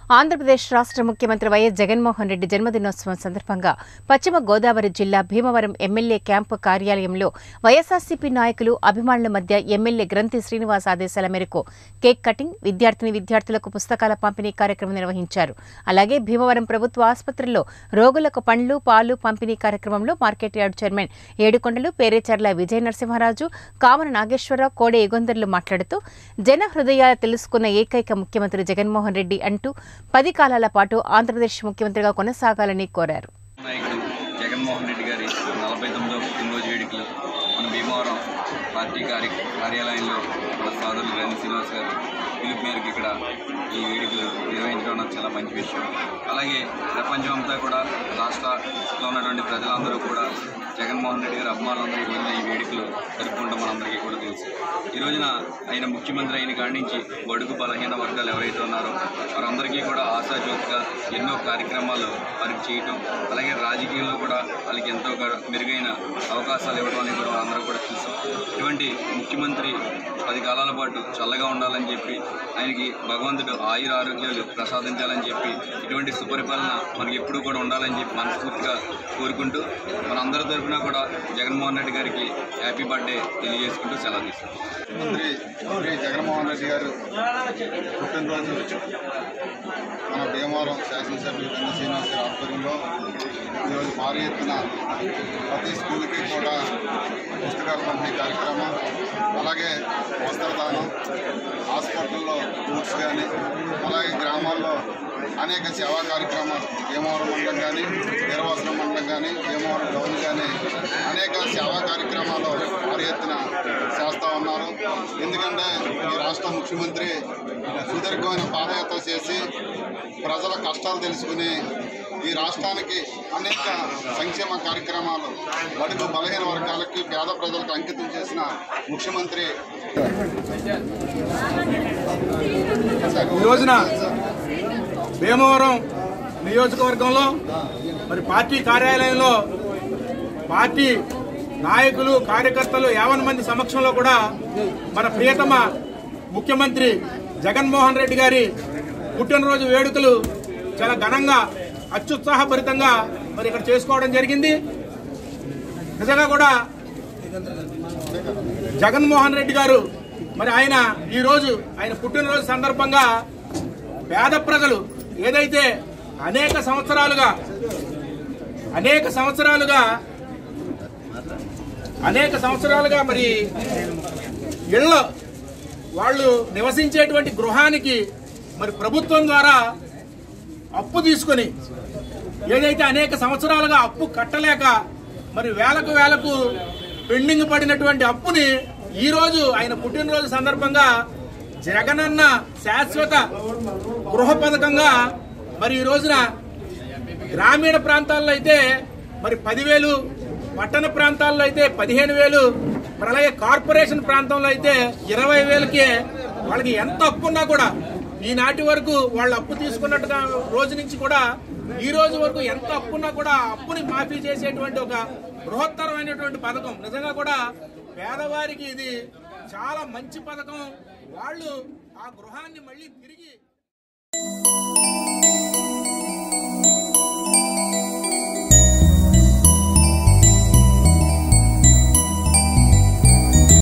ఆంధ్రప్రదేశ్ రాష్ట్ర ముఖ్యమంత్రి వైఎస్ జగన్మోహన్ రెడ్డి జన్మదినోత్సవం సందర్భంగా పశ్చిమ గోదావరి జిల్లా భీమవరం ఎమ్మెల్యే క్యాంపు కార్యాలయంలో వైఎస్ఆర్సీపీ నాయకులు అభిమానుల మధ్య ఎమ్మెల్యే గ్రంథి శ్రీనివాస్ ఆదేశాల మేరకు కేక్ కటింగ్ విద్యార్థిని విద్యార్థులకు పుస్తకాల పంపిణీ కార్యక్రమం నిర్వహించారు అలాగే భీమవరం ప్రభుత్వ ఆసుపత్రుల్లో రోగులకు పండ్లు పాలు పంపిణీ కార్యక్రమంలో market yard chairman Edukondalu Perecherla Vijaya Narasimharaju Kamana Nageswararao కోడే యుగంధర్లు మాట్లాడుతూ జన హృదయాలు తెలుసుకున్న ఏకైక ముఖ్యమంత్రి జగన్మోహన్ రెడ్డి అంటూ పది కాలాల పాటు ఆంధ్రప్రదేశ్ ముఖ్యమంత్రిగా కొనసాగాలని కోరారు నాయకుడు జగన్మోహన్ రెడ్డి గారి నలభై తొమ్మిదవ పుట్టినరోజు వేడుకలు మన భీమవరం పార్టీ కార్య కార్యాలయంలో మన సోదరులు రండి శ్రీనివాస్ గారు పిలుపు మేరకు ఇక్కడ ఈ వేడుకలు నిర్వహించడం నాకు చాలా మంచి విషయం అలాగే ప్రపంచం అంతా కూడా రాష్ట్రంలో ఉన్నటువంటి ప్రజలందరూ కూడా జగన్మోహన్ రెడ్డి గారి అభిమానులందరూ ఈ రోజున ఈ వేడుకలు జరుపుకుంటాం మనందరికీ కూడా తెలుసు ఈ రోజున ఆయన ముఖ్యమంత్రి అయిన కాడి నుంచి బడుగు బలహీన వర్గాలు ఎవరైతే ఉన్నారో వారందరికీ కూడా ఆశాజ్యోతిగా ఎన్నో కార్యక్రమాలు వారికి చేయటం అలాగే రాజకీయంలో కూడా వాళ్ళకి ఎంతో గా- మెరుగైన అవకాశాలు ఇవ్వడం అనేది కూడా అందరూ కూడా చూసాం ఇటువంటి ముఖ్యమంత్రి పది కాలాల పాటు చల్లగా ఉండాలని చెప్పి ఆయనకి భగవంతుడు ఆయుర ఆరోగ్యాలు ప్రసాదించాలని చెప్పి ఇటువంటి సుపరిపాలన మనకి ఎప్పుడూ కూడా ఉండాలని చెప్పి మనస్ఫూర్తిగా కోరుకుంటూ మన అందరి తరఫున కూడా జగన్మోహన్ రెడ్డి గారికి హ్యాపీ బర్త్డే తెలియజేసుకుంటూ సెలవు తీసుకుంటాం మంత్రి శ్రీ జగన్మోహన్ రెడ్డి గారు పుట్టినరోజు మన భీమవరం శాసనసభ్యులు కన్న శ్రీనివాస్ గారి ఆధ్వర్యంలో ఈరోజు భారీ ఎత్తున ప్రతి స్కూల్కి కూడా పుస్తకాల పంపిణీ కార్యక్రమం అలాగే వస్త్రదానం హాస్పిటల్లో ఫ్రూట్స్ కానీ అలాగే గ్రామాల్లో అనేక సేవా కార్యక్రమాలు భీమవరం మండలం కానీ వీరవాసనం మండలం కానీ భీమవరం టౌన్ కానీ అనేక సేవా కార్యక్రమాలు భారీ ఎత్తున చేస్తూ ఉన్నారు ఎందుకంటే ఈ రాష్ట్ర ముఖ్యమంత్రి సుదీర్ఘమైన పాదయాత్ర చేసి ప్రజల కష్టాలు తెలుసుకుని ఈ రాష్ట్రానికి అనేక సంక్షేమ కార్యక్రమాలు బడుగు బలహీన వర్గాలకి పేద ప్రజలకు అంకితం చేసిన ముఖ్యమంత్రి ఈ రోజున భీమవరం నియోజకవర్గంలో మరి పార్టీ కార్యాలయంలో పార్టీ నాయకులు కార్యకర్తలు యావన్ మంది సమక్షంలో కూడా మన ప్రియతమ ముఖ్యమంత్రి జగన్మోహన్ రెడ్డి గారి పుట్టినరోజు వేడుకలు చాలా ఘనంగా అత్యుత్సాహభరితంగా మరి ఇక్కడ చేసుకోవడం జరిగింది నిజంగా కూడా జగన్మోహన్ రెడ్డి గారు మరి ఆయన ఈ రోజు ఆయన పుట్టినరోజు సందర్భంగా పేద ప్రజలు ఏదైతే అనేక సంవత్సరాలుగా అనేక సంవత్సరాలుగా అనేక సంవత్సరాలుగా మరి ఇళ్ళ వాళ్ళు నివసించేటువంటి గృహానికి మరి ప్రభుత్వం ద్వారా అప్పు తీసుకొని ఏదైతే అనేక సంవత్సరాలుగా అప్పు కట్టలేక మరి వేలకు వేలకు పెండింగ్ పడినటువంటి అప్పుని ఈ రోజు ఆయన పుట్టినరోజు సందర్భంగా జగనన్న శాశ్వత గృహ పథకంగా మరి ఈ రోజున గ్రామీణ ప్రాంతాల్లో అయితే మరి పదివేలు పట్టణ ప్రాంతాల్లో అయితే పదిహేను వేలు మరి అలాగే కార్పొరేషన్ ప్రాంతంలో అయితే ఇరవై వేలకి వాళ్ళకి ఎంత అప్పు ఉన్నా కూడా ఈనాటి వరకు వాళ్ళు అప్పు తీసుకున్నట్టుగా రోజు నుంచి కూడా ఈ రోజు వరకు ఎంత అప్పున్నా కూడా ఆ అప్పుని మాఫీ చేసేటువంటి ఒక బృహత్తరమైనటువంటి పథకం నిజంగా కూడా పేదవారికి ఇది చాలా మంచి పథకం వాళ్ళు ఆ గృహాన్ని మళ్ళీ తిరిగి